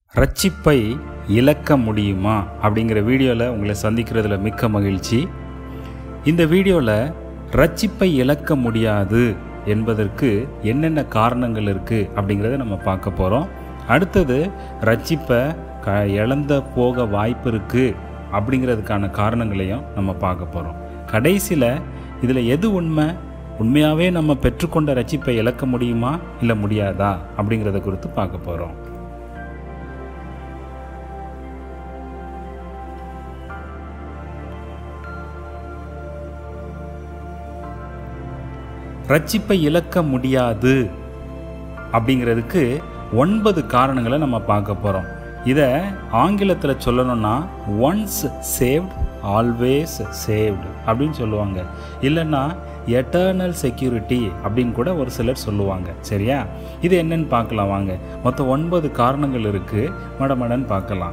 ரட்சிப்பை இழக்க முடியுமா அப்படிங்கிற வீடியோவில் உங்களை சந்திக்கிறதுல மிக்க மகிழ்ச்சி இந்த வீடியோவில் ரட்சிப்பை இழக்க முடியாது என்பதற்கு என்னென்ன காரணங்கள் இருக்குது அப்படிங்கிறத நம்ம பார்க்க போகிறோம் அடுத்தது ரட்சிப்பை க இழந்த போக வாய்ப்பு இருக்குது அப்படிங்கிறதுக்கான காரணங்களையும் நம்ம பார்க்க போகிறோம் கடைசியில் இதில் எது உண்மை உண்மையாகவே நம்ம பெற்றுக்கொண்ட ரட்சிப்பை இழக்க முடியுமா இல்லை முடியாதா அப்படிங்கிறத குறித்து பார்க்க போகிறோம் ரட்சிப்பை இழக்க முடியாது அப்படிங்கிறதுக்கு ஒன்பது காரணங்களை நம்ம பார்க்க போகிறோம் இதை ஆங்கிலத்தில் சொல்லணும்னா ஒன்ஸ் சேவ்ட் ஆல்வேஸ் சேவ்டு அப்படின்னு சொல்லுவாங்க இல்லைன்னா எட்டர்னல் செக்யூரிட்டி அப்படின்னு கூட ஒரு சிலர் சொல்லுவாங்க சரியா இது என்னன்னு பார்க்கலாம் வாங்க மொத்தம் ஒன்பது காரணங்கள் இருக்குது மடமடன்னு பார்க்கலாம்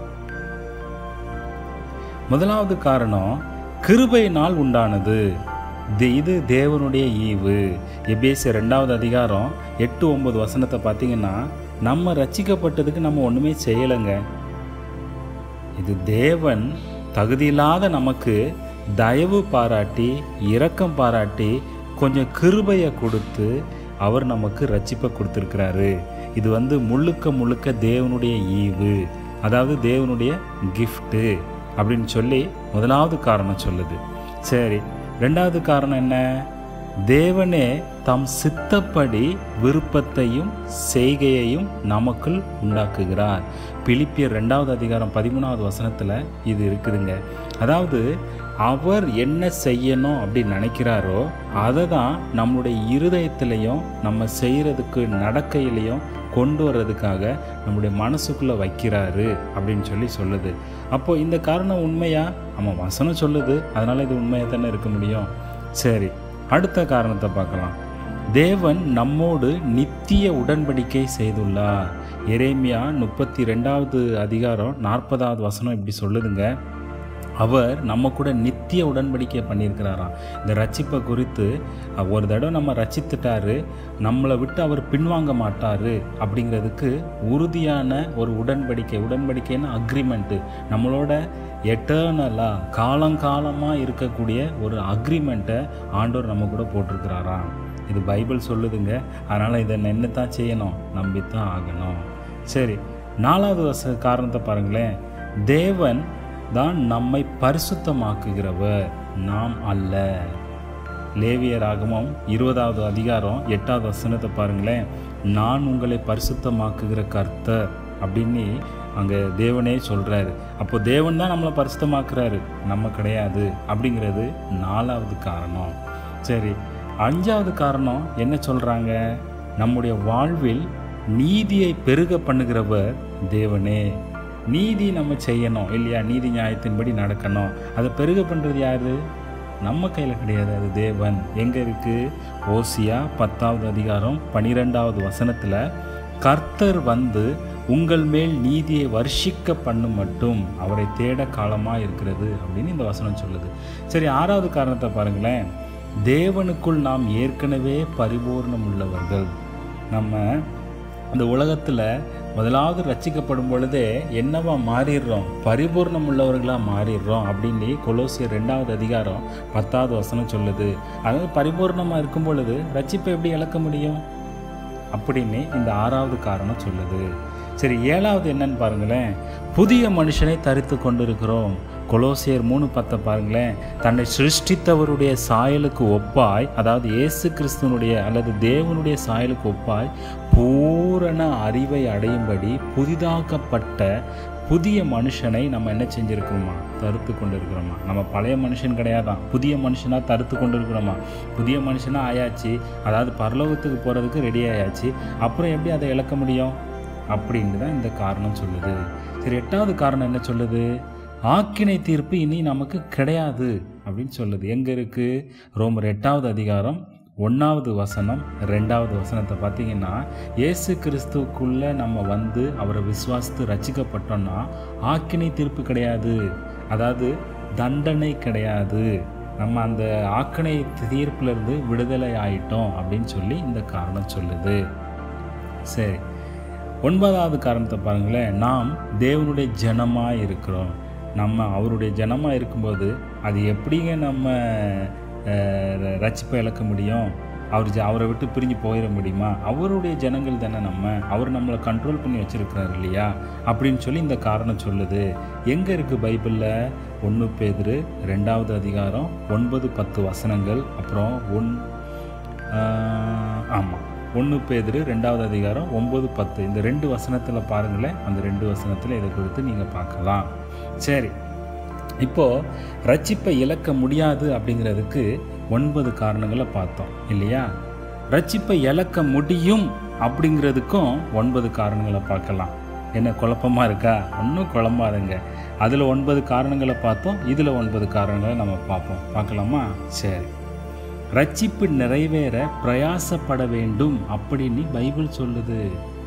முதலாவது காரணம் கிருபையினால் உண்டானது தி- இது தேவனுடைய ஈவு எபேசிய ரெண்டாவது அதிகாரம் எட்டு ஒன்பது வசனத்தை பார்த்தீங்கன்னா நம்ம ரட்சிக்கப்பட்டதுக்கு நம்ம ஒன்றுமே செய்யலைங்க இது தேவன் தகுதியில்லாத நமக்கு தயவு பாராட்டி இரக்கம் பாராட்டி கொஞ்சம் கிருபையை கொடுத்து அவர் நமக்கு ரட்சிப்பை கொடுத்துருக்கிறாரு இது வந்து முழுக்க முழுக்க தேவனுடைய ஈவு அதாவது தேவனுடைய கிஃப்ட்டு அப்படின்னு சொல்லி முதலாவது காரணம் சொல்லுது சரி ரெண்டாவது காரணம் என்ன தேவனே தம் சித்தப்படி விருப்பத்தையும் செய்கையையும் நமக்குள் உண்டாக்குகிறார் பிலிப்பியர் ரெண்டாவது அதிகாரம் பதிமூணாவது வசனத்தில் இது இருக்குதுங்க அதாவது அவர் என்ன செய்யணும் அப்படின்னு நினைக்கிறாரோ அதை தான் நம்மளுடைய இருதயத்திலையும் நம்ம செய்கிறதுக்கு நடக்கையிலையும் கொண்டு வர்றதுக்காக நம்முடைய மனசுக்குள்ளே வைக்கிறாரு அப்படின்னு சொல்லி சொல்லுது அப்போது இந்த காரணம் உண்மையா ஆமாம் வசனம் சொல்லுது அதனால் இது உண்மையாக தானே இருக்க முடியும் சரி அடுத்த காரணத்தை பார்க்கலாம் தேவன் நம்மோடு நித்திய உடன்படிக்கை செய்துள்ளார் எரேமியா முப்பத்தி ரெண்டாவது அதிகாரம் நாற்பதாவது வசனம் இப்படி சொல்லுதுங்க அவர் நம்ம கூட நித்திய உடன்படிக்கை பண்ணியிருக்கிறாராம் இந்த ரட்சிப்பை குறித்து அஹ், ஒரு தடவை நம்ம ரட்சித்துட்டாரு நம்மளை விட்டு அவர் பின்வாங்க மாட்டாரு அப்படிங்கிறதுக்கு உறுதியான ஒரு உடன்படிக்கை உடன்படிக்கைன்னா அக்ரிமெண்ட்டு நம்மளோட எட்டர்னலாக காலங்காலமாக இருக்கக்கூடிய ஒரு அக்ரிமெண்ட்டை ஆண்டவர் நம்ம கூட போட்டிருக்கிறாராம் இது பைபிள் சொல்லுதுங்க அதனால் இதை என்ன தான் செய்யணும் நம்பித்தான் ஆகணும் சரி நாலாவது வச காரணத்தை பாருங்களேன் தேவன் தான் நம்மை பரிசுத்தமாக்குகிறவர் நாம் அல்ல லேவியராகமம் இருபதாவது அதிகாரம் எட்டாவது வசனத்தை பாருங்களேன் நான் உங்களை பரிசுத்தமாக்குகிற கர்த்தர் அப்படின்னு அங்கே தேவனே சொல்கிறாரு அப்போ தேவன் தான் நம்மளை பரிசுத்தமாக்குறாரு நம்ம கிடையாது அப்படிங்கிறது நாலாவது காரணம் சரி அஞ்சாவது காரணம் என்ன சொல்கிறாங்க நம்முடைய வாழ்வில் நீதியை பெருக பண்ணுகிறவர் தேவனே நீதி நம்ம செய்யணும் இல்லையா நீதி நியாயத்தின்படி நடக்கணும் அதை பெருக பண்ணுறது யாரு நம்ம கையில் கிடையாது அது தேவன் எங்கே இருக்குது ஓசியா பத்தாவது அதிகாரம் பனிரெண்டாவது வசனத்தில் கர்த்தர் வந்து உங்கள் மேல் நீதியை வர்ஷிக்க பண்ணும் மட்டும் அவரை தேட காலமாக இருக்கிறது அப்படின்னு இந்த வசனம் சொல்லுது சரி ஆறாவது காரணத்தை பாருங்களேன் தேவனுக்குள் நாம் ஏற்கனவே பரிபூர்ணம் உள்ளவர்கள் நம்ம அந்த உலகத்தில் முதலாவது ரட்சிக்கப்படும் பொழுதே என்னவா மாறிடுறோம் பரிபூர்ணம் உள்ளவர்களாக மாறிடுறோம் அப்படின்னு கொலோசியர் ரெண்டாவது அதிகாரம் பத்தாவது வசனம் சொல்லுது அதாவது பரிபூர்ணமாக இருக்கும் பொழுது ரட்சிப்பை எப்படி இழக்க முடியும் அப்படின்னு இந்த ஆறாவது காரணம் சொல்லுது சரி ஏழாவது என்னன்னு பாருங்களேன் புதிய மனுஷனை தரித்து கொண்டிருக்கிறோம் கொலோசியர் மூணு பத்தை பாருங்களேன் தன்னை சிருஷ்டித்தவருடைய சாயலுக்கு ஒப்பாய் அதாவது இயேசு கிறிஸ்துவனுடைய அல்லது தேவனுடைய சாயலுக்கு ஒப்பாய் பூரண அறிவை அடையும்படி புதிதாக்கப்பட்ட புதிய மனுஷனை நம்ம என்ன செஞ்சுருக்கிறோமா தருத்து கொண்டு இருக்கிறோமா நம்ம பழைய மனுஷன் கிடையாதான் புதிய மனுஷனாக தருத்து கொண்டு இருக்கிறோமா புதிய மனுஷனாக ஆயாச்சு அதாவது பரலோகத்துக்கு போகிறதுக்கு ரெடி ஆயாச்சு அப்புறம் எப்படி அதை இழக்க முடியும் அப்படின்னு தான் இந்த காரணம் சொல்லுது சரி எட்டாவது காரணம் என்ன சொல்லுது ஆக்கினை தீர்ப்பு இனி நமக்கு கிடையாது அப்படின்னு சொல்லுது எங்கே இருக்குது ரோமர் எட்டாவது அதிகாரம் ஒன்றாவது வசனம் ரெண்டாவது வசனத்தை பார்த்தீங்கன்னா இயேசு கிறிஸ்துவுக்குள்ளே நம்ம வந்து அவரை விசுவாசித்து ரட்சிக்கப்பட்டோம்னா ஆக்கினை தீர்ப்பு கிடையாது அதாவது தண்டனை கிடையாது நம்ம அந்த ஆக்கினை தீர்ப்பிலிருந்து விடுதலை ஆயிட்டோம் அப்படின்னு சொல்லி இந்த காரணம் சொல்லுது சரி ஒன்பதாவது காரணத்தை பாருங்களேன் நாம் தேவனுடைய ஜனமாக இருக்கிறோம் நம்ம அவருடைய ஜனமாக இருக்கும்போது அது எப்படிங்க நம்ம அஹ், ரட்சிப்பை இழக்க முடியும் அவர் ஜ- அவரை விட்டு பிரிஞ்சு போயிட முடியுமா அவருடைய ஜனங்கள் தானே நம்ம அவர் நம்மளை கண்ட்ரோல் பண்ணி வச்சிருக்கிறாரு இல்லையா அப்படின்னு சொல்லி இந்த காரணம் சொல்லுது எங்கே இருக்குது பைபிளில் ஒன்று பேதுரு ரெண்டாவது அதிகாரம் ஒன்பது பத்து வசனங்கள் அப்புறம் ஒன் ஆமாம் ஒன்று பேதுரு ரெண்டாவது அதிகாரம் ஒம்பது பத்து இந்த ரெண்டு வசனத்தில் பாருங்களேன் அந்த ரெண்டு வசனத்தில் இதை குறித்து நீங்கள் பார்க்கலாம் சரி இப்போது ரட்சிப்பை இழக்க முடியாது அப்படிங்கிறதுக்கு ஒன்பது காரணங்களை பார்த்தோம் இல்லையா ரட்சிப்பை இழக்க முடியும் அப்படிங்கிறதுக்கும் ஒன்பது காரணங்களை பார்க்கலாம் என்ன குழப்பமாக இருக்கா ஒன்றும் குழம்பாதுங்க அதில் ஒன்பது காரணங்களை பார்த்தோம் இதில் ஒன்பது காரணங்களை நம்ம பார்ப்போம் பார்க்கலாமா சரி ரட்சிப்பு நிறைவேற பிரயாசப்பட வேண்டும் அப்படின்னு பைபிள் சொல்லுது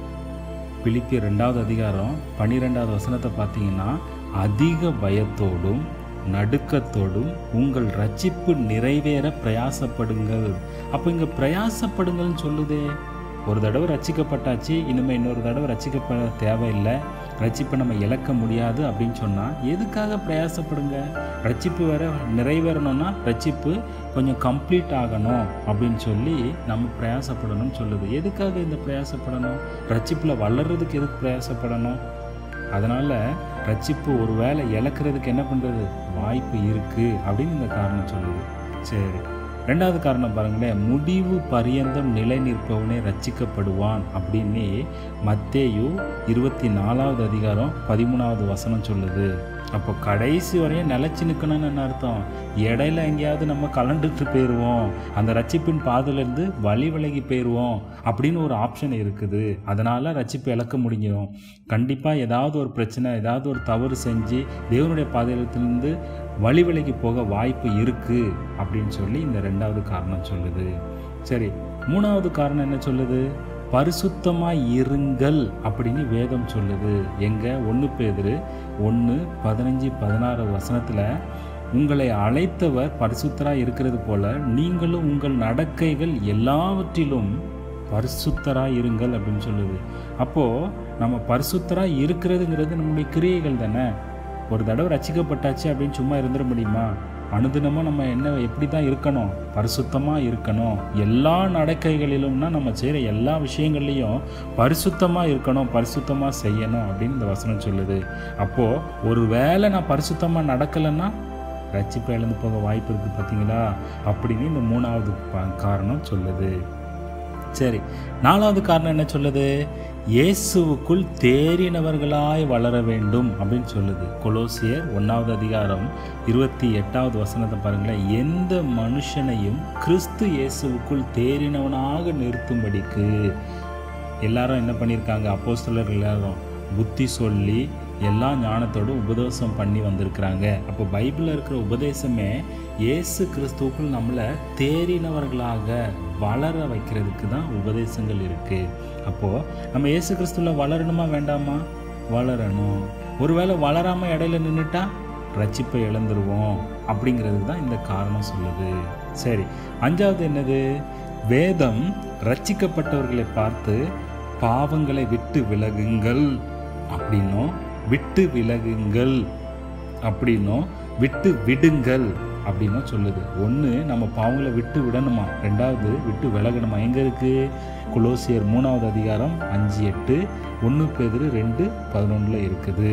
பிலிப்பியர் ரெண்டாவது அதிகாரம் பன்னிரெண்டாவது வசனத்தை பார்த்தீங்கன்னா அதிக பயத்தோடும் நடுக்கத்தோடும் உங்கள் ரட்சிப்பு நிறைவேற பிரயாசப்படுங்கள் அப்போ இங்கே பிரயாசப்படுங்கள்னு சொல்லுதே ஒரு தடவை ரட்சிக்கப்பட்டாச்சு இனிமேல் இன்னொரு தடவை ரட்சிக்கப்பட தேவையில்லை ரட்சிப்பை நம்ம இழக்க முடியாது அப்படின்னு சொன்னால் எதுக்காக பிரயாசப்படுங்க ரட்சிப்பு வேற நிறைவேறணும்னா ரட்சிப்பு கொஞ்சம் கம்ப்ளீட் ஆகணும் அப்படின்னு சொல்லி நம்ம பிரயாசப்படணும்னு சொல்லுது எதுக்காக இந்த பிரயாசப்படணும் ரட்சிப்பில் வளர்றதுக்கு எதுக்கு பிரயாசப்படணும் அதனால் ரட்சிப்பு ஒரு வேளை இழக்கிறதுக்கு என்ன பண்ணுறது வாய்ப்பு இருக்குது அப்படின்னு இந்த காரணம் சொல்லுது சரி ரெண்டாவது காரணம் பாருங்களேன் முடிவு பரியந்தம் நிலை நிற்பவனே ரட்சிக்கப்படுவான் அப்படின்னு மத்தேயு இருபத்தி நாலாவது அதிகாரம் பதிமூணாவது வசனம் சொல்லுது அப்போ கடைசி வரையும் நிலச்சி நிற்கணும்னு என்ன அர்த்தம் இடையில எங்கேயாவது நம்ம கலண்டுட்டு போயிடுவோம் அந்த ரட்சிப்பின் பாதையிலேருந்து வழி விலகி போயிடுவோம் அப்படின்னு ஒரு ஆப்ஷன் இருக்குது அதனால் ரட்சிப்பு இழக்க முடியும் கண்டிப்பாக ஏதாவது ஒரு பிரச்சனை ஏதாவது ஒரு தவறு செஞ்சு தேவனுடைய பாதையிலிருந்து வழி விலகி போக வாய்ப்பு இருக்குது அப்படின்னு சொல்லி இந்த ரெண்டாவது காரணம் சொல்லுது சரி மூணாவது காரணம் என்ன சொல்லுது பரிசுத்தமாய் இருங்கள் அப்படின்னு வேதம் சொல்லுது எங்க ஒன்று பேதுரு ஒன்று பதினஞ்சு பதினாறு வசனத்தில் உங்களை அழைத்தவர் பரிசுத்தராய் இருக்கிறது போல நீங்களும் உங்கள் நடக்கைகள் எல்லாவற்றிலும் பரிசுத்தராய் இருங்கள் அப்படின்னு சொல்லுது அப்போது நம்ம பரிசுத்தராய் இருக்கிறதுங்கிறது நம்முடைய கிரியைகள் தானே ஒரு தடவை ரசிக்கப்பட்டாச்சு அப்படின்னு சும்மா இருந்துட முடியுமா அனுதினமும் நம்ம என்ன எப்படி தான் இருக்கணும் பரிசுத்தமாக இருக்கணும் எல்லா நடக்கைகளிலும்னா நம்ம செய்கிற எல்லா விஷயங்கள்லையும் பரிசுத்தமாக இருக்கணும் பரிசுத்தமாக செய்யணும் அப்படின்னு இந்த வசனம் சொல்லுது அப்போது ஒரு வேளை நான் பரிசுத்தமாக நடக்கலைன்னா ரட்சிப்பை இழந்து போக வாய்ப்பு இருக்குது பார்த்தீங்களா அப்படின்னு இந்த மூணாவது பா- காரணம் சொல்லுது சரி நாலாவது காரணம் என்ன சொல்லுது இயேசுவுக்குள் தேறினவர்களாய் வளர வேண்டும் அப்படின்னு சொல்லுது கொலோசியர் ஒன்றாவது அதிகாரம் இருபத்தி எட்டாவது வசனத்தை பாருங்களேன் எந்த மனுஷனையும் கிறிஸ்து இயேசுவுக்குள் தேறினவனாக நிறுத்தும்படிக்கு எல்லாரும் என்ன பண்ணியிருக்காங்க அப்போஸ்தலர் எல்லாரும் புத்தி சொல்லி எல்லா ஞானத்தோடும் உபதேசம் பண்ணி வந்திருக்கிறாங்க அப்போ பைபிளில் இருக்கிற உபதேசமே இயேசு கிறிஸ்துவுக்குள் நம்மளை தேறினவர்களாக வளர வைக்கிறதுக்கு தான் உபதேசங்கள் இருக்குது அப்போது நம்ம இயேசு கிறிஸ்துவில் வளரணுமா வேண்டாமா வளரணும் ஒருவேளை வளராமல் இடையில நின்றுட்டா ரட்சிப்பை இழந்துருவோம் அப்படிங்கிறதுக்கு தான் இந்த காரணம் சொல்லுது சரி அஞ்சாவது என்னது வேதம் ரட்சிக்கப்பட்டவர்களை பார்த்து பாவங்களை விட்டு விலகுங்கள் அப்படின்னும் விட்டு விலகுங்கள் அப்படின்னும் விட்டு விடுங்கள் அப்படின்னும் சொல்லுது ஒன்று நம்ம பாவங்களை விட்டு விடணுமா ரெண்டாவது விட்டு விலகணுமா எங்கே இருக்குது குலோசியர் மூணாவது அதிகாரம் அஞ்சு எட்டு ஒன்று பேதிரு ரெண்டு பதினொன்றில் இருக்குது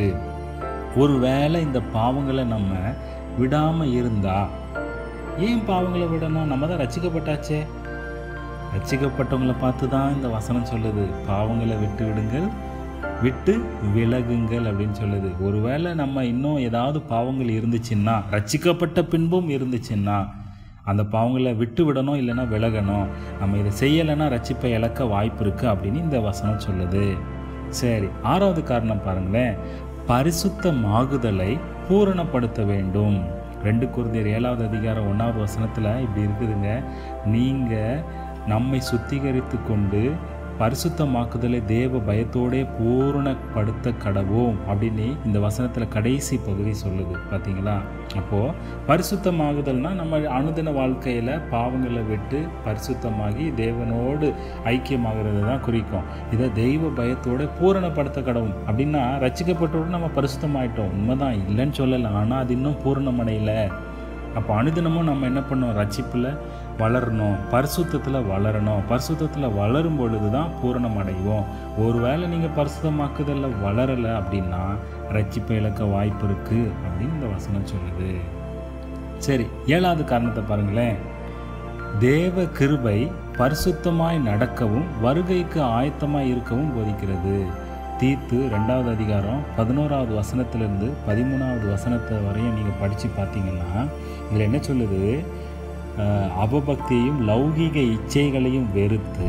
ஒருவேளை இந்த பாவங்களை நம்ம விடாமல் இருந்தா ஏன் பாவங்களை விடணும் நம்ம தான் ரசிக்கப்பட்டாச்சே ரட்சிக்கப்பட்டவங்களை பார்த்து தான் இந்த வசனம் சொல்லுது பாவங்களை விட்டு விடுங்கள் விட்டு விலகுங்கள் அப்படின்னு சொல்லுது ஒருவேளை நம்ம இன்னும் ஏதாவது பாவங்கள் இருந்துச்சுன்னா ரட்சிக்கப்பட்ட பின்பும் இருந்துச்சுன்னா அந்த பாவங்களை விட்டு விடணும் இல்லைன்னா விலகணும் நம்ம இதை செய்யலைன்னா ரட்சிப்பை இழக்க வாய்ப்பு இருக்குது அப்படின்னு இந்த வசனம் சொல்லுது சரி ஆறாவது காரணம் பாருங்களேன் பரிசுத்தமாகுதலை பூரணப்படுத்த வேண்டும் ரெண்டு குருந்தியர் ஏழாவது அதிகாரம் ஒன்றாவது வசனத்தில் இப்படி இருக்குதுங்க நீங்கள் நம்மை சுத்திகரித்து கொண்டு பரிசுத்தமாக்குதலை தேவ பயத்தோடே பூரணப்படுத்த கடவோம் அப்படின்னு இந்த வசனத்தில் கடைசி பகுதி சொல்லுது பார்த்தீங்களா அப்போது பரிசுத்தமாகுதல்னா நம்ம அனுதின வாழ்க்கையில் பாவங்களை விட்டு பரிசுத்தமாகி தேவனோடு ஐக்கியமாகிறது தான் குறிக்கும் இதை தெய்வ பயத்தோட பூரணப்படுத்த கடவும் அப்படின்னா ரசிக்கப்பட்டோடு நம்ம பரிசுத்தமாயிட்டோம் உண்மைதான் இல்லைன்னு சொல்லலை ஆனால் அது இன்னும் பூரணமடையல அப்போ அனுதினமும் நம்ம என்ன பண்ணோம் ரட்சிப்பில் வளரணும் பரிசுத்தத்தில் வளரணும் பரிசுத்தத்தில் வளரும் பொழுது தான் பூரணம் அடைவோம் ஒருவேளை நீங்கள் பரிசுத்தமாக்குதலில் வளரலை அப்படின்னா ரட்சிப்பை இழக்க வாய்ப்பு இருக்குது அப்படின்னு இந்த வசனம் சொல்லுது சரி ஏழாவது காரணத்தை பாருங்களேன் தேவ கிருபை பரிசுத்தமாய் நடக்கவும் வருகைக்கு ஆயத்தமாய் இருக்கவும் போதிக்கிறது தீத்து ரெண்டாவது அதிகாரம் பதினோராவது வசனத்திலிருந்து பதிமூணாவது வசனத்தை வரையும் நீங்கள் படித்து பார்த்தீங்கன்னா இதில் என்ன சொல்லுது அஹ், அவபக்தியையும் லௌகீக இச்சைகளையும் வெறுத்து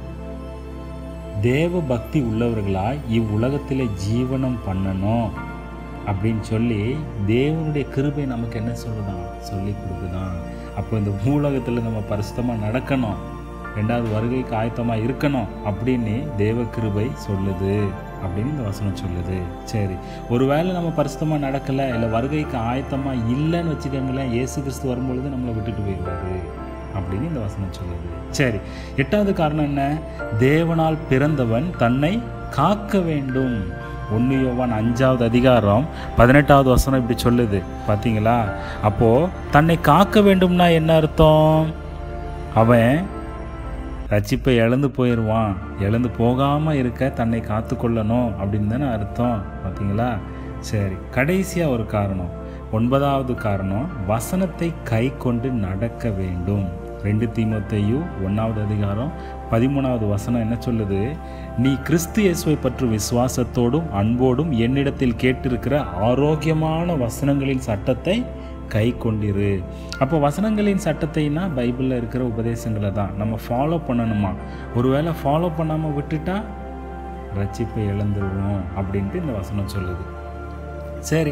தேவ பக்தி உள்ளவர்களாய் இவ்வுலகத்தில் ஜீவனம் பண்ணணும் அப்படின்னு சொல்லி தேவனுடைய கிருபை நமக்கு என்ன சொல்லுதான் சொல்லி கொடுக்குதான் அப்போ இந்த பூலகத்தில் நம்ம பரிசுத்தமாக நடக்கணும் ரெண்டாவது வருகைக்கு ஆயத்தமாக இருக்கணும் அப்படின்னு தேவ கிருபை சொல்லுது அப்படின்னு இந்த வசனம் சொல்லுது சரி ஒருவேளை நம்ம பரிசுத்தமாக நடக்கலை இல்லை வருகைக்கு ஆயத்தமாக இல்லைன்னு வச்சுக்கோங்களேன் இயேசு கிறிஸ்து வரும்பொழுது நம்மளை விட்டுட்டு போயிடுவாரு அப்படின்னு இந்த வசனம் சொல்லுது சரி எட்டாவது காரணம் என்ன தேவனால் பிறந்தவன் தன்னை காக்க வேண்டும் ஒன்று யோவான் அஞ்சாவது அதிகாரம் பதினெட்டாவது வசனம் இப்படி சொல்லுது பார்த்தீங்களா அப்போது தன்னை காக்க வேண்டும்னா என்ன அர்த்தம் அவன் ரட்சிப்பை இழந்து போயிடுவான் இழந்து போகாமல் இருக்க தன்னை காத்துக்கொள்ளணும் அப்படின்னு தானே அர்த்தம் பார்த்தீங்களா சரி கடைசியாக ஒரு காரணம் ஒன்பதாவது காரணம் வசனத்தை கை கொண்டு நடக்க வேண்டும் ரெண்டு தீமத்தையு ஒன்றாவது அதிகாரம் பதிமூணாவது வசனம் என்ன சொல்லுது நீ கிறிஸ்து இயேசுவை பற்றி விசுவாசத்தோடும் அன்போடும் என்னிடத்தில் கேட்டிருக்கிற ஆரோக்கியமான வசனங்களின் சட்டத்தை கை கொண்டிரு அப்போ வசனங்களின் சட்டத்தைனா பைபிளில் இருக்கிற உபதேசங்களை தான் நம்ம ஃபாலோ பண்ணணுமா ஒருவேளை ஃபாலோ பண்ணாமல் விட்டுட்டா ரட்சிப்பை இழந்துருவோம் அப்படின்ட்டு இந்த வசனம் சொல்லுது சரி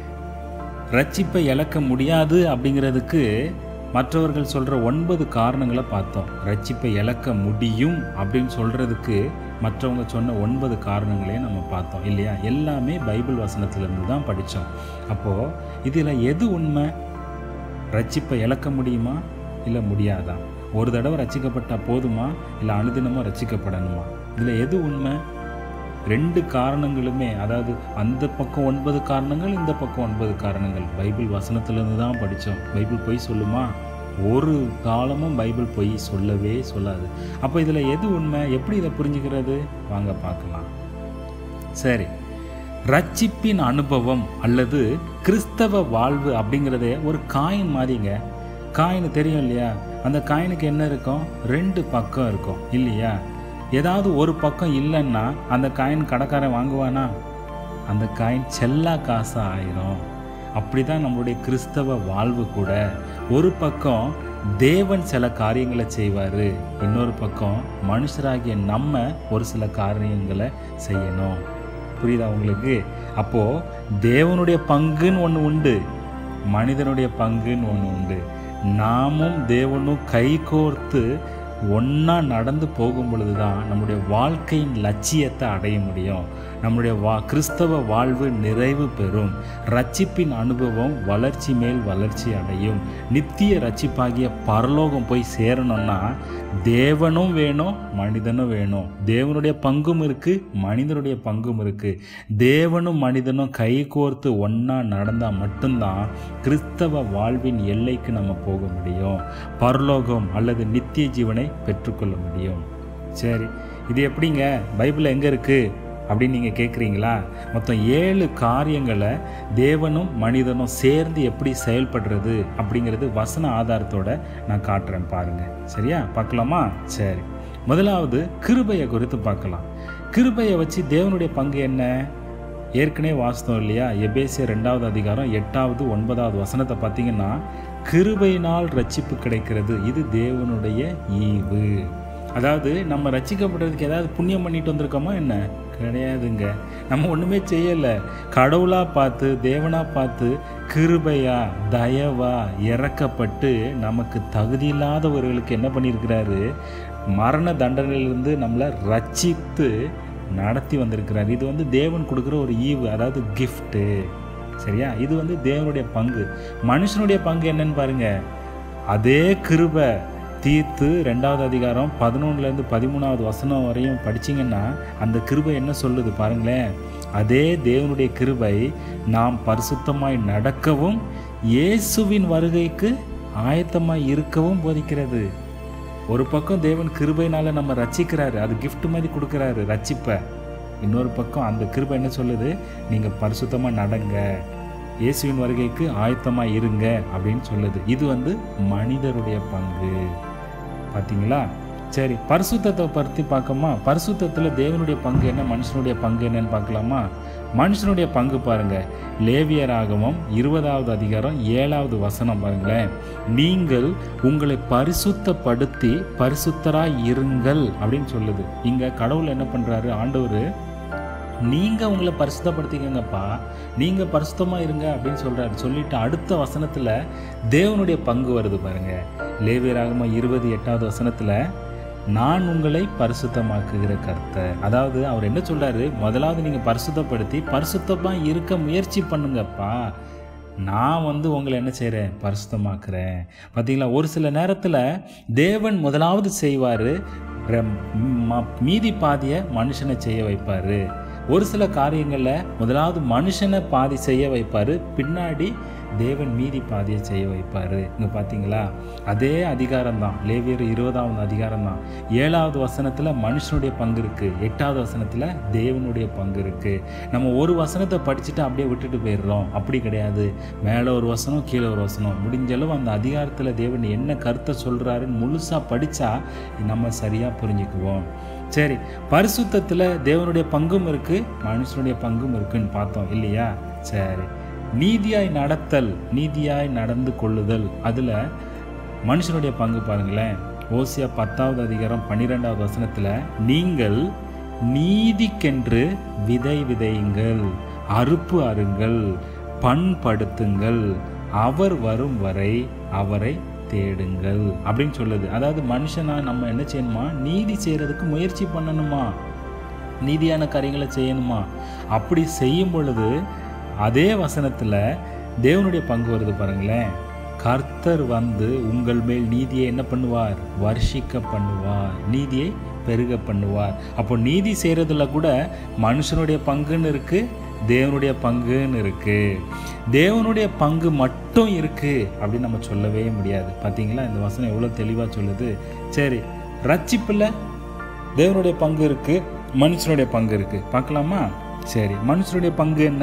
ரட்சிப்பை இழக்க முடியாது அப்படிங்கிறதுக்கு மற்றவர்கள் சொல்கிற ஒன்பது காரணங்களை பார்த்தோம் ரட்சிப்பை இழக்க முடியும் அப்படின்னு சொல்கிறதுக்கு மற்றவங்க சொன்ன ஒன்பது காரணங்களையும் நம்ம பார்த்தோம் இல்லையா எல்லாமே பைபிள் வசனத்திலிருந்து தான் படித்தோம் அப்போது இதில் எது உண்மை ரட்சிப்பை இழக்க முடியுமா இல்லை முடியாதா ஒரு தடவை ரட்சிக்கப்பட்டால் போதுமா இல்லை அனுதினமும் ரட்சிக்கப்படணுமா இதில் எது உண்மை ரெண்டு காரணங்களுமே அதாவது அந்த பக்கம் ஒன்பது காரணங்கள் இந்த பக்கம் ஒன்பது காரணங்கள் பைபிள் வசனத்திலிருந்து தான் படித்தோம் பைபிள் பொய் சொல்லுமா ஒரு காலமும் பைபிள் பொய் சொல்லவே சொல்லாது அப்போ இதில் எது உண்மை எப்படி இதை புரிஞ்சுக்கிறது வாங்க பார்க்கலாம் சரி ரட்சிப்பின் அனுபவம் அல்லது கிறிஸ்தவ வாழ்வு அப்படிங்கிறதே ஒரு காயின் மாதிரிங்க காயின் தெரியும் இல்லையா அந்த காயினுக்கு என்ன இருக்கும் ரெண்டு பக்கம் இருக்கும் இல்லையா ஏதாவது ஒரு பக்கம் இல்லைன்னா அந்த காயின் கடைக்காரன் வாங்குவானா அந்த காயின் செல்லா காசா ஆயிரும் அப்படிதான் நம்மளுடைய கிறிஸ்தவ வாழ்வு கூட ஒரு பக்கம் தேவன் சில காரியங்களை செய்வார் இன்னொரு பக்கம் மனுஷராகிய நம்ம ஒரு சில காரியங்களை செய்யணும் புரியுதா உங்களுக்கு அப்போது தேவனுடைய பங்குன்னு ஒன்று உண்டு மனிதனுடைய பங்குன்னு ஒன்று உண்டு நாமும் தேவனும் கைகோர்த்து ஒன்றா நடந்து போகும் பொழுது தான் நம்முடைய வாழ்க்கையின் லட்சியத்தை அடைய முடியும் நம்முடைய வா கிறிஸ்தவ வாழ்வு நிறைவு பெறும் ரட்சிப்பின் அனுபவம் வளர்ச்சி மேல் வளர்ச்சி அடையும் நித்திய ரட்சிப்பாகிய பரலோகம் போய் சேரணும்னா தேவனும் வேணும் மனிதனும் வேணும் தேவனுடைய பங்கும் இருக்கு மனிதனுடைய பங்கும் இருக்கு தேவனும் மனிதனும் கை கோர்த்து ஒன்றா நடந்தால் மட்டும்தான் கிறிஸ்தவ வாழ்வின் எல்லைக்கு நம்ம போக முடியும் பரலோகம் அல்லது நித்திய ஜீவனை பெற்றுக்கொள்ள முடியும் சரி இது எப்படிங்க பைபிள் எங்கே இருக்குது அப்படின்னு நீங்கள் கேட்குறீங்களா மொத்தம் ஏழு காரியங்களை தேவனும் மனிதனும் சேர்ந்து எப்படி செயல்படுறது அப்படிங்கிறது வசன ஆதாரத்தோட நான் காட்டுறேன் பாருங்க சரியா பார்க்கலாமா சரி முதலாவது கிருபையை குறித்து பார்க்கலாம் கிருபையை வச்சு தேவனுடைய பங்கு என்ன ஏற்கனவே வாஸ்தவம் இல்லையா எபேசிய ரெண்டாவது அதிகாரம் எட்டாவது ஒன்பதாவது வசனத்தை பார்த்தீங்கன்னா கிருபையினால் ரட்சிப்பு கிடைக்கிறது இது தேவனுடைய ஈவு அதாவது நம்ம ரட்சிக்கப்படுறதுக்கு ஏதாவது புண்ணியம் பண்ணிட்டு வந்திருக்கோமா என்ன கிடையாதுங்க நம்ம ஒன்றுமே செய்யலை கடவுளாக பார்த்து தேவனாக பார்த்து கிருபையா தயவா இறக்கப்பட்டு நமக்கு தகுதி இல்லாதவர்களுக்கு என்ன பண்ணியிருக்கிறாரு மரண தண்டனையிலிருந்து நம்மளை ரட்சித்து நடத்தி வந்திருக்கிறார் இது வந்து தேவன் கொடுக்குற ஒரு ஈவு அதாவது கிஃப்ட்டு சரியா இது வந்து தேவனுடைய பங்கு மனுஷனுடைய பங்கு என்னன்னு பாருங்க அதே கிருபை தீர்த்து ரெண்டாவது அதிகாரம் பதினொன்றுலேருந்து பதிமூணாவது வசனம் வரையும் படிச்சீங்கன்னா அந்த கிருபை என்ன சொல்லுது பாருங்களேன் அதே தேவனுடைய கிருபை நாம் பரிசுத்தமாய் நடக்கவும் இயேசுவின் வருகைக்கு ஆயத்தமாய் இருக்கவும் போதிக்கிறது ஒரு பக்கம் தேவன் கிருபைனால நம்ம ரட்சிக்கிறாரு அது gift மாதிரி கொடுக்குறாரு ரட்சிப்பை இன்னொரு பக்கம் அந்த கிருபை என்ன சொல்லுது நீங்கள் பரிசுத்தமாக நடங்க இயேசுவின் வருகைக்கு ஆயத்தமாக இருங்க அப்படின்னு சொல்லுது இது வந்து மனிதருடைய பங்கு பார்த்தீங்களா சரி பரிசுத்தத்தை பற்றி பார்க்கமா பரிசுத்தத்தில் தேவனுடைய பங்கு என்ன மனுஷனுடைய பங்கு என்னன்னு பார்க்கலாமா மனுஷனுடைய பங்கு பாருங்க லேவியராகமம் இருபதாவது அதிகாரம் ஏழாவது வசனம் பாருங்களேன் நீங்கள் உங்களை பரிசுத்தப்படுத்தி பரிசுத்தராய் இருங்கள் அப்படின்னு சொல்லுது இங்க கடவுள் என்ன பண்றாரு ஆண்டவர் நீங்க உங்களை பரிசுத்தப்படுத்திக்கங்கப்பா நீங்க பரிசுத்தமா இருங்க அப்படின்னு சொல்றாரு சொல்லிட்டு அடுத்த வசனத்துல தேவனுடைய பங்கு வருது பாருங்க லேவியராகம இருபது எட்டாவது வசனத்துல நான் உங்களை பரிசுத்தமாக்குகிற கர்த்தர் அதாவது அவர் என்ன சொல்றாரு முதலாவது நீங்க பரிசுத்தப்படுத்தி பரிசுத்தமா இருக்க முயற்சி பண்ணுங்கப்பா நான் வந்து உங்களை என்ன செய்கிறேன் பரிசுத்தமாக்குறேன் பார்த்தீங்களா ஒரு சில நேரத்தில் தேவன் முதலாவது செய்வார் மீதி பாதியை மனுஷனை செய்ய வைப்பார் ஒரு சில காரியங்களில் முதலாவது மனுஷனை பாதி செய்ய வைப்பார் பின்னாடி தேவன் மீதி பாதியை செய்ய வைப்பார் இங்கே பார்த்தீங்களா அதே அதிகாரம் தான் லேவியர் இருபதாவது அதிகாரம் தான் ஏழாவது வசனத்தில் மனுஷனுடைய பங்கு இருக்குது எட்டாவது வசனத்தில் தேவனுடைய பங்கு இருக்குது நம்ம ஒரு வசனத்தை படிச்சுட்டு அப்படியே விட்டுட்டு போயிடுறோம் அப்படி கிடையாது மேலே ஒரு வசனம் கீழே ஒரு வசனம் முடிஞ்ச அளவு அந்த அதிகாரத்தில் தேவன் என்ன கருத்தை சொல்கிறாருன்னு முழுசாக படித்தா நம்ம சரியாக புரிஞ்சுக்குவோம் சரி பரிசுத்தத்தில் தேவனுடைய பங்கும் இருக்குது மனுஷனுடைய பங்கும் இருக்குன்னு பார்த்தோம் இல்லையா சரி நீதியாய் நடத்தல் நீதியாய் நடந்து கொள்ளுதல் அதில் மனுஷனுடைய பங்கு பாருங்களேன் ஓசியா பத்தாவது அதிகாரம் பன்னிரெண்டாவது வசனத்தில் நீங்கள் நீதிக்கென்று விதை விதையுங்கள் அறுப்பு அருங்கள் பண்படுத்துங்கள் அவர் வரும் வரை அவரை தேடுங்கள் அப்படின்னு சொல்லுது அதாவது மனுஷனா நம்ம என்ன செய்யணுமா நீதி செய்யறதுக்கு முயற்சி பண்ணணுமா நீதியான காரியங்களை செய்யணுமா அப்படி செய்யும் பொழுது அதே வசனத்தில் தேவனுடைய பங்கு வருது பாருங்களேன் கர்த்தர் வந்து உங்கள் மேல் நீதியை என்ன பண்ணுவார் வர்ஷிக்க பண்ணுவார் நீதியை பெருக பண்ணுவார் அப்போ நீதி செய்கிறதுல கூட மனுஷனுடைய பங்குன்னு இருக்குது தேவனுடைய பங்குன்னு இருக்குது தேவனுடைய பங்கு மட்டும் இருக்குது அப்படின்னு நம்ம சொல்லவே முடியாது பார்த்தீங்களா இந்த வசனம் எவ்வளோ தெளிவாக சொல்லுது சரி ரட்சிப்பில் தேவனுடைய பங்கு இருக்குது மனுஷனுடைய பங்கு இருக்குது பார்க்கலாமா சரி மனுஷனுடைய பங்கு என்ன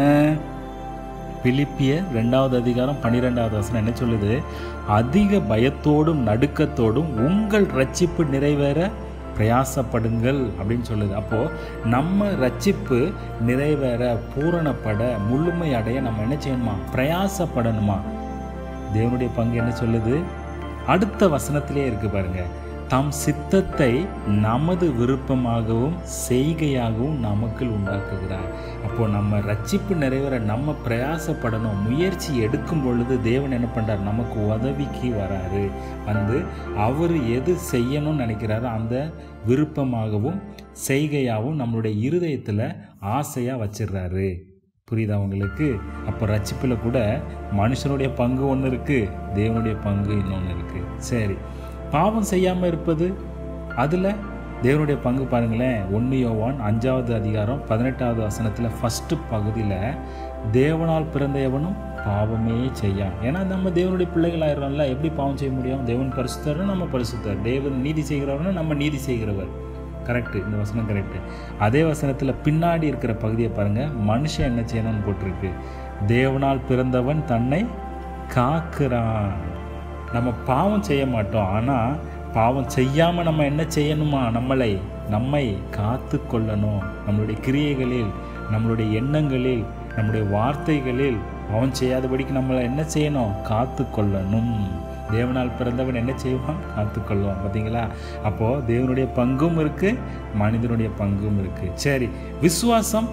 பிலிப்பிய ரெண்டாவது அதிகாரம் பன்னிரெண்டாவது வசனம் என்ன சொல்லுது அதிக பயத்தோடும் நடுக்கத்தோடும் உங்கள் ரட்சிப்பு நிறைவேற பிரயாசப்படுங்கள் அப்படின்னு சொல்லுது அப்போது நம்ம ரட்சிப்பு நிறைவேற பூரணப்பட முழுமை அடைய நம்ம என்ன செய்யணுமா பிரயாசப்படணுமா தேவனுடைய பங்கு என்ன சொல்லுது அடுத்த வசனத்திலே இருக்கு பாருங்க தம் சித்தத்தை நமது விருப்பமாகவும் செய்கையாகவும் நமக்குள் உண்டாக்குகிறார் அப்போ நம்ம ரட்சிப்பு நிறைவேற நம்ம பிரயாசப்படணும் முயற்சி எடுக்கும் பொழுது தேவன் என்ன பண்றார் நமக்கு உதவிக்கு வராரு வந்து அவர் எது செய்யணும்னு நினைக்கிறாரோ அந்த விருப்பமாகவும் செய்கையாகவும் நம்மளுடைய இருதயத்தில் ஆசையாக வச்சிடுறாரு புரியுதா உங்களுக்கு அப்போ ரட்சிப்பில் கூட மனுஷனுடைய பங்கு ஒன்று இருக்குது தேவனுடைய பங்கு இன்னொன்று இருக்குது சரி பாவம் செய்யாமல் இருப்பது அதில் தேவனுடைய பங்கு பாருங்களேன் ஒன்று யோவான் அஞ்சாவது அதிகாரம் பதினெட்டாவது வசனத்தில் ஃபஸ்ட்டு பகுதியில் தேவனால் பிறந்த எவனும் பாவமே செய்யான் ஏன்னா நம்ம தேவனுடைய பிள்ளைகள் ஆயிடுறோம்ல எப்படி பாவம் செய்ய முடியும் தேவன் பரிசுத்தர்னா நம்ம பரிசுத்தர் தேவன் நீதி செய்கிறவர்னா நம்ம நீதி செய்கிறவர் கரெக்டு இந்த வசனம் கரெக்டு அதே வசனத்தில் பின்னாடி இருக்கிற பகுதியை பாருங்கள் மனுஷன் என்ன செய்யணும்னு போட்டிருக்கு தேவனால் பிறந்தவன் தன்னை காக்கிறான் நம்ம பாவம் செய்ய மாட்டோம் ஆனால் பாவம் செய்யாமல் நம்ம என்ன செய்யணுமா நம்மளை நம்மை காத்து கொள்ளணும் நம்மளுடைய கிரியைகளில் நம்மளுடைய எண்ணங்களில் நம்முடைய வார்த்தைகளில் பாவம் செய்யாதபடிக்கு நம்மளை என்ன செய்யணும் காத்து கொள்ளணும் தேவனால் பிறந்தவன் என்ன செய்வான் காத்து கொள்வான் பார்த்தீங்களா அப்போது தேவனுடைய பங்கும் இருக்குது மனிதனுடைய பங்கும் இருக்குது சரி விசுவாசம்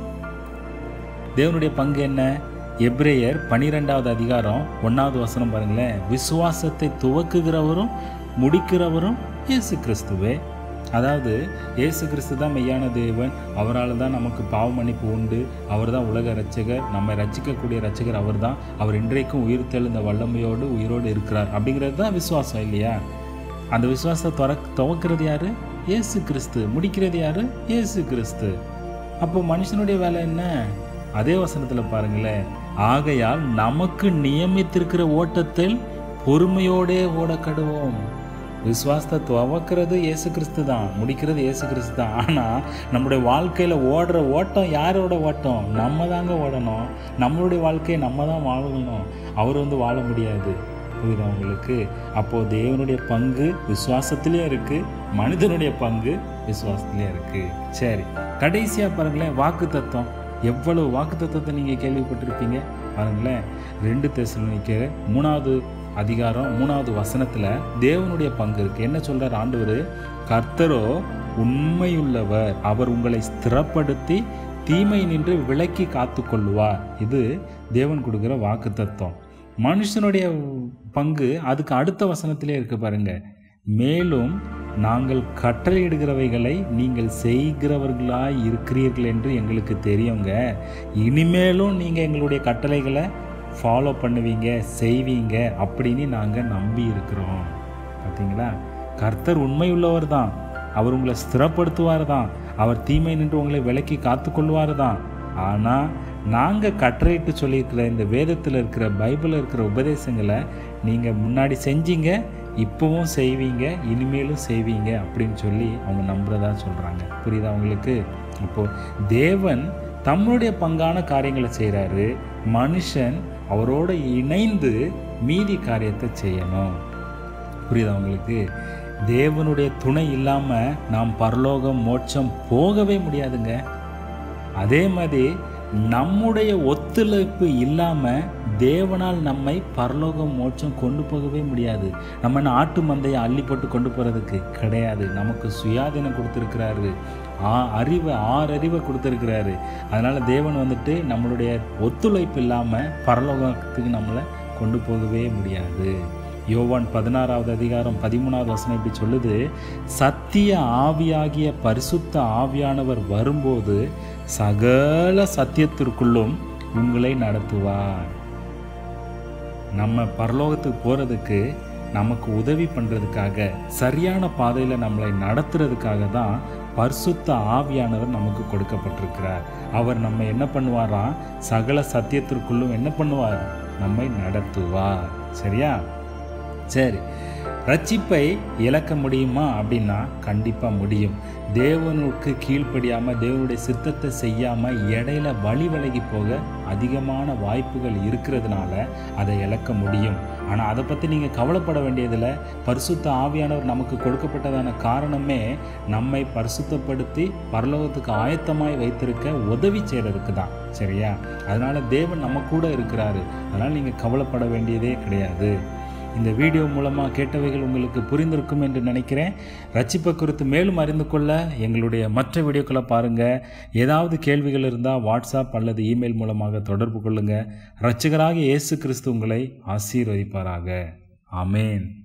தேவனுடைய பங்கு என்ன எப்ரேயர் பனிரெண்டாவது அதிகாரம் ஒன்றாவது வசனம் பாருங்களேன் விசுவாசத்தை துவக்குகிறவரும் முடிக்கிறவரும் இயேசு கிறிஸ்துவே அதாவது இயேசு கிறிஸ்து தான் மெய்யான தேவன் அவரால் தான் நமக்கு பாவ மன்னிப்பு உண்டு அவர் தான் உலக ரட்சகர் நம்மை ரட்சிக்கக்கூடிய ரட்சகர் அவர் தான் அவர் இன்றைக்கும் உயிர் தெழுந்த வல்லமையோடு உயிரோடு இருக்கிறார் அப்படிங்கிறது தான் விசுவாசம் இல்லையா அந்த விசுவாசத்தை துற துவக்கிறது யாரு இயேசு கிறிஸ்து முடிக்கிறது யாரு இயேசு கிறிஸ்து அப்போ மனுஷனுடைய வேலை என்ன அதே வசனத்தில் பாருங்களேன் ஆகையால் நமக்கு நியமித்திருக்கிற ஓட்டத்தில் பொறுமையோடே ஓட கடுவோம் விசுவாசத்தை துவக்கிறது இயேசு கிறிஸ்து தான் முடிக்கிறது இயேசு கிறிஸ்து தான் ஆனால் நம்முடைய வாழ்க்கையில் ஓடுற ஓட்டம் யாரோட ஓட்டம் நம்ம தாங்க ஓடணும் நம்மளுடைய வாழ்க்கையை நம்ம தான் வாழணும் அவர் வந்து வாழ முடியாது புரியுதா உங்களுக்கு அப்போது தேவனுடைய பங்கு விசுவாசத்திலே இருக்குது மனிதனுடைய பங்கு விசுவாசத்திலே இருக்குது சரி கடைசியாக பாருங்களேன் வாக்கு தத்துவம் எவ்வளவு வாக்கு தத்துவத்தை நீங்கள் கேள்விப்பட்டிருப்பீங்க பாருங்களேன் ரெண்டு தெசலோனிக்கே மூணாவது அதிகாரம் மூணாவது வசனத்தில் தேவனுடைய பங்கு இருக்கு என்ன சொல்றார் ஆண்டவர் கர்த்தரோ உண்மையுள்ளவர் அவர் உங்களை ஸ்திரப்படுத்தி தீமை நின்று விலக்கி காத்து கொள்ளுவார் இது தேவன் கொடுக்குற வாக்கு தத்துவம் மனுஷனுடைய பங்கு அதுக்கு அடுத்த வசனத்திலே இருக்கு பாருங்க மேலும் நாங்கள் கட்டளையிடுகிறவைகளை நீங்கள் செய்கிறவர்களாய் இருக்கிறீர்கள் என்று எங்களுக்கு தெரியுங்க இனிமேலும் நீங்கள் எங்களுடைய கட்டளைகளை ஃபாலோ பண்ணுவீங்க செய்வீங்க அப்படின்னு நாங்கள் நம்பி இருக்கிறோம் பார்த்தீங்களா கர்த்தர் உண்மை உள்ளவர் தான் அவர் உங்களை ஸ்திரப்படுத்துவார் தான் அவர் தீமை நின்று உங்களை விலக்கி காத்துக்கொள்வார் தான் ஆனால் நாங்கள் கட்டளையிட்டு சொல்லியிருக்கிற இந்த வேதத்தில் இருக்கிற பைபிளில் இருக்கிற உபதேசங்களை நீங்கள் முன்னாடி செஞ்சீங்க இப்போவும் செய்வீங்க இனிமேலும் செய்வீங்க அப்படின்னு சொல்லி அவங்க நம்புறதா சொல்கிறாங்க புரியுதா அவங்களுக்கு இப்போது தேவன் தம்முடைய பங்கான காரியங்களை செய்கிறாரு மனுஷன் அவரோட இணைந்து மீதி காரியத்தை செய்யணும் புரியுதா உங்களுக்கு தேவனுடைய துணை இல்லாமல் நாம் பரலோகம் மோட்சம் போகவே முடியாதுங்க அதே மாதிரி நம்முடைய ஒத்துழைப்பு இல்லாமல் தேவனால் நம்மை பரலோகம் மோட்சம் கொண்டு போகவே முடியாது நம்ம என்ன ஆட்டு மந்தையை அள்ளி போட்டு கொண்டு போகிறதுக்கு கிடையாது நமக்கு சுயாதீனம் கொடுத்துருக்கிறாரு ஆ அறிவை ஆறு அறிவை கொடுத்துருக்கிறாரு அதனால் தேவன் வந்துட்டு நம்மளுடைய ஒத்துழைப்பு இல்லாமல் பரலோகத்துக்கு நம்மளை கொண்டு போகவே முடியாது யோவான் பதினாறாவது அதிகாரம் பதிமூணாவது வசனம் இப்படி சொல்லுது சத்திய ஆவியாகிய பரிசுத்த ஆவியானவர் வரும்போது சகல சத்தியத்திற்குள்ளும் உங்களை நடத்துவார் நம்ம பரலோகத்துக்கு போகிறதுக்கு நமக்கு உதவி பண்ணுறதுக்காக சரியான பாதையில் நம்மளை நடத்துறதுக்காக தான் பரிசுத்த ஆவியானவர் நமக்கு கொடுக்கப்பட்டிருக்கிறார் அவர் நம்ம என்ன பண்ணுவாராம் சகல சத்தியத்திற்குள்ளும் என்ன பண்ணுவார் நம்மை நடத்துவார் சரியா சரி ரட்சிப்பை இழக்க முடியுமா அப்படின்னா கண்டிப்பாக முடியும் தேவனுக்கு கீழ்ப்படியாமல் தேவனுடைய சித்தத்தை செய்யாமல் இடையில வழி விலகி போக அதிகமான வாய்ப்புகள் இருக்கிறதுனால அதை இழக்க முடியும் ஆனால் அதை பற்றி நீங்கள் கவலைப்பட வேண்டியதில் பரிசுத்த ஆவியானவர் நமக்கு கொடுக்கப்பட்டதான காரணமே நம்மை பரிசுத்தப்படுத்தி பரலோகத்துக்கு ஆயத்தமாய் வைத்திருக்க உதவி செய்கிறதுக்கு தான் சரியா அதனால் தேவன் நம்ம கூட இருக்கிறாரு அதனால் நீங்கள் கவலைப்பட வேண்டியதே கிடையாது இந்த வீடியோ மூலமாக கேட்டவைகள் உங்களுக்கு புரிந்திருக்கும் என்று நினைக்கிறேன் ரட்சிப்பை குறித்து மேலும் அறிந்து கொள்ள எங்களுடைய மற்ற வீடியோக்களை பாருங்கள் ஏதாவது கேள்விகள் இருந்தால் வாட்ஸ்அப் அல்லது இமெயில் மூலமாக தொடர்பு கொள்ளுங்கள் ரட்சகராக இயேசு கிறிஸ்து உங்களை ஆசீர்வதிப்பாராக ஆமேன்